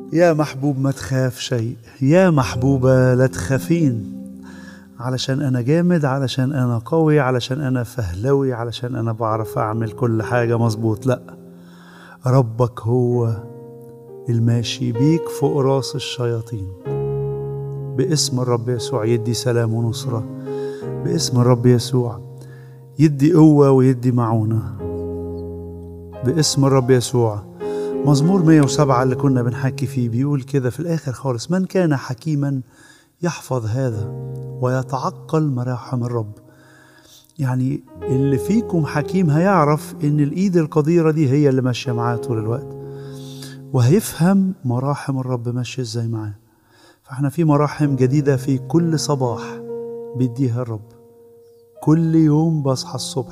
يا محبوب ما تخاف شيء يا محبوبة لا تخافين علشان أنا جامد علشان أنا قوي علشان أنا فهلوي علشان أنا بعرف أعمل كل حاجة مظبوط لأ ربك هو الماشي بيك فوق راس الشياطين باسم الرب يسوع يدي سلام ونصرة باسم الرب يسوع يدي قوة ويدي معونة باسم الرب يسوع مزمور 107 اللي كنا بنحكي فيه بيقول كده في الآخر خالص من كان حكيما يحفظ هذا ويتعقل مراحم الرب يعني اللي فيكم حكيم هيعرف ان الايد القديرة دي هي اللي ماشية معاه طول الوقت وهيفهم مراحم الرب ماشية ازاي معاه فاحنا في مراحم جديدة في كل صباح بيديها الرب كل يوم بصحى الصبح